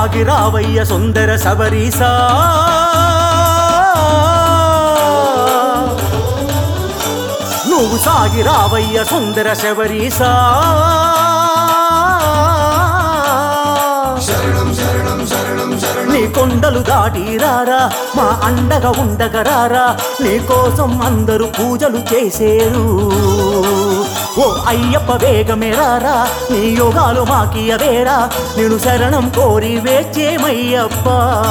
సాగిరావయ్య సుందర సబరీసా నువ్వు సాగిరావయ్య సుందర శబరీసా శరణం శరణం శరణం శరణం నీ కొండలు దాటి రారా మా అండగా ఉండగరారా నీ కోసం అందరూ పూజలు చేసేరు ఓ అయ్యప్ప వేగమే రారా నీ యోగాలు మాకియవేరా నేను శరణం కోరి వేచేమయ్యప్ప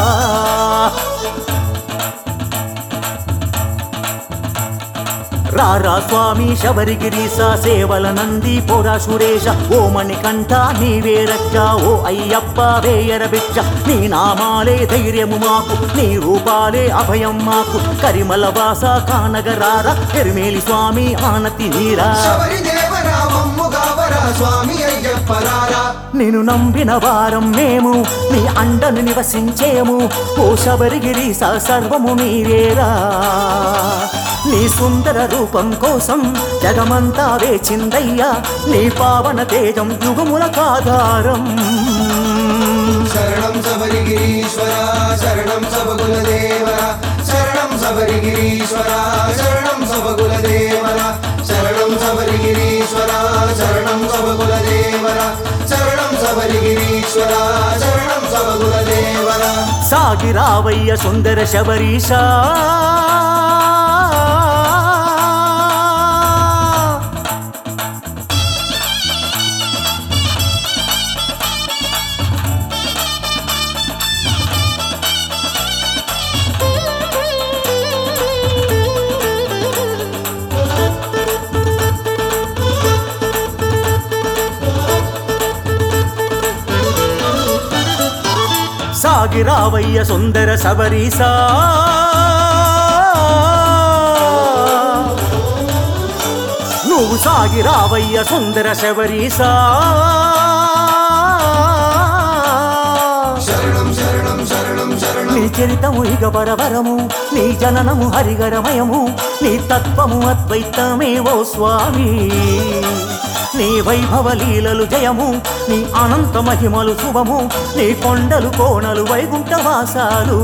రారా స్వామి శబరిగిరీశ సేవల నంది పోరా సురేశ ఓ మణికంఠ నీవే రక్ష ఓ అయ్యప్ప వేయర భిక్ష నీ నామాలే ధైర్యము మాకు నీ రూపాలే అభయం మాకు కరిమల వాస కానగరారా ఎరిమేలి స్వామి ఆనతి నీరా శబరి దేవరామమ్ముగావరా స్వామి అయ్యప్పరారా నేను నమ్మిన వారం మేము నీ అండను నివసించేము ఓ శబరిగిరి సర్వము మీరేరా నీ సుందర రూపం కోసం జగమంతా వేచిందయ్యా నీ పావన తేజం యుగముల కాధారం శరణం శబరిగిరీశ్వర శరణం సబగుల దేవర శరణం శబరిగిరీశ్వర శరణం సబగుల దేవర శరణం శబరిగిరీశ్వర శరణం సబగుల దేవర శరణం శబరిగిరీశ్వర శరణం సబగుల దేవర సాగిరావయ్య సుందర శబరీషా సాగిరావయ్య సుందర సబరీసా నువ్వు సాగిరావయ్య సుందర శబరీసా శరణం శరణం శరణం శరణం నీ చరితము ఇక పరవరము నీ జననము హరిగరమయము నీ తత్వము అద్వైతమే ఓ స్వామి నీ వైభవ లీలలు జయము నీ అనంత మహిమలు శుభము నీ కొండలు కోణలు వైకుంఠవాసాలు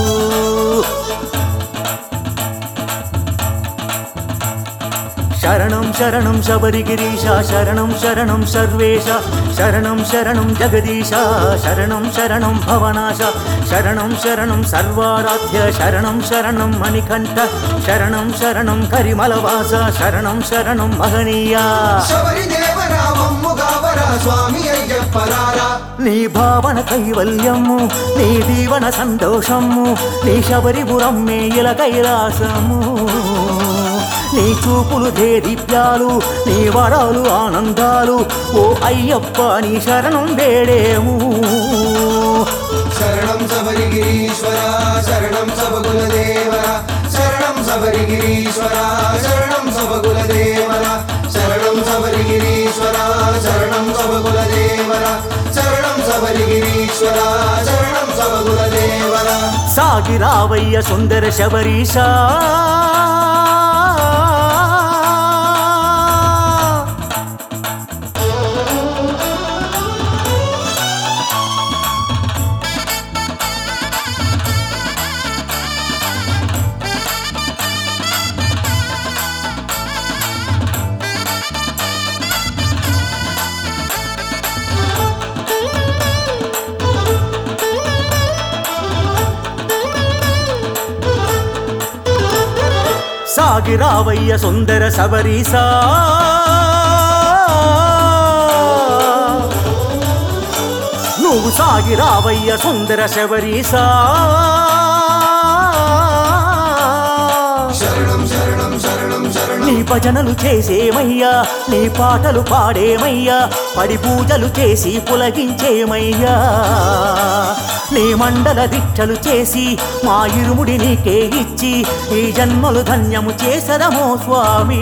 శరణం శరణం శబరిగిరీశ శరణం శరణం సర్వేశ శరణం శరణం జగదీశ శరణం శరణం భవనాశ శరణం శరణం సర్వారాధ్య శరణం శరణం మణికంఠ శరణం శరణం కరిమలవాస శరణం శరణం మహనీయ శబరి దేవరామమ్ముగావరా స్వామి అయ్యప్పరారా నీ భావన కైవల్యము నీ దీవన సంతోషము నీ శబరిపురం మేయల కైలాసము నీ చూపులు దేదీప్యాలు నీ వరాలు ఆనందాలు ఓ అయ్యప్ప నీ శరణం వేడేము శరణం శబరిగిరీశ్వర శరణం సబగుల దేవర శరణం శబరిగిరీశ్వర శరణం సబగుల దేవర శరణం శబరిగిరీశ్వర శరణం సబగుల దేవర శరణం శబరిగిరీశ్వర శరణం సబగుల దేవర సాగిరావయ్య సుందర శబరీషా సాగిరావయ్య సుందర సబరీసా నువ్వు సాగిరావయ్య సుందర శబరీసా శరణం శరణం శరణం శరణం నీ భజనలు చేసేమయ్యా నీ పాటలు పాడేమయ్యా పడి పూజలు చేసి పులగించేమయ్యా నీ మండల దీక్షలు చేసి మా ఇరుముడి నీకే ఇచ్చి ఈ జన్మలు ధన్యము చేసదమో స్వామి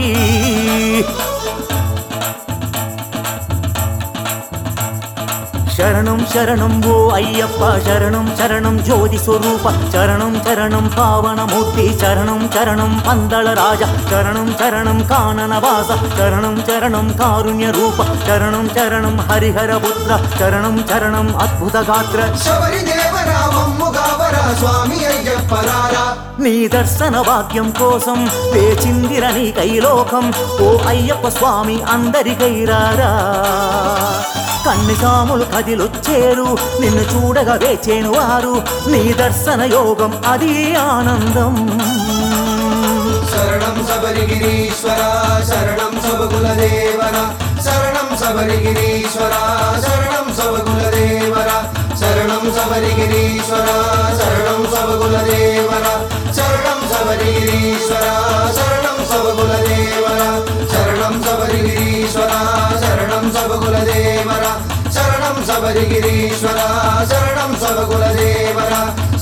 శరణం శరణం ఓ అయ్యప్ప శరణం శరణం జ్యోతి స్వరూప శరణం శరణం పావనమూర్తి శరణం శరణం పందళ రాజ శరణం శరణం కానన వాస శరణం శరణం కారుణ్య రూప శరణం శరణం హరిహర పుత్ర శరణం శరణం అద్భుత గాత్ర శబరి దేవరా మమ్ముగావరా స్వామి అయ్యప్పరారా నీ దర్శన భాగ్యం కోసం వేచిందిర నీ కైలోకం ఓ అయ్యప్ప స్వామి అందరికైరారా కన్నిసాములు కదిలొచ్చేరు నిన్ను చూడగా వేచేను వారు నీ దర్శన యోగం అది ఆనందం శరణం శబరిగిరీశ్వర శరణం సబగుల దేవర శరణం శబరిగిరీశ్వర శరణం సబగుల దేవర శరణం శబరిగిరీశ్వర శరణం సబగుల దేవర శరణం శబరిగిరీశ్వర శరణం సబగుల దేవర శరణం శబరిగిరీశ్వర శరణం సబగుల దేవర శరణం శబరిగిరీశ్వర శరణం సబగుల దేవర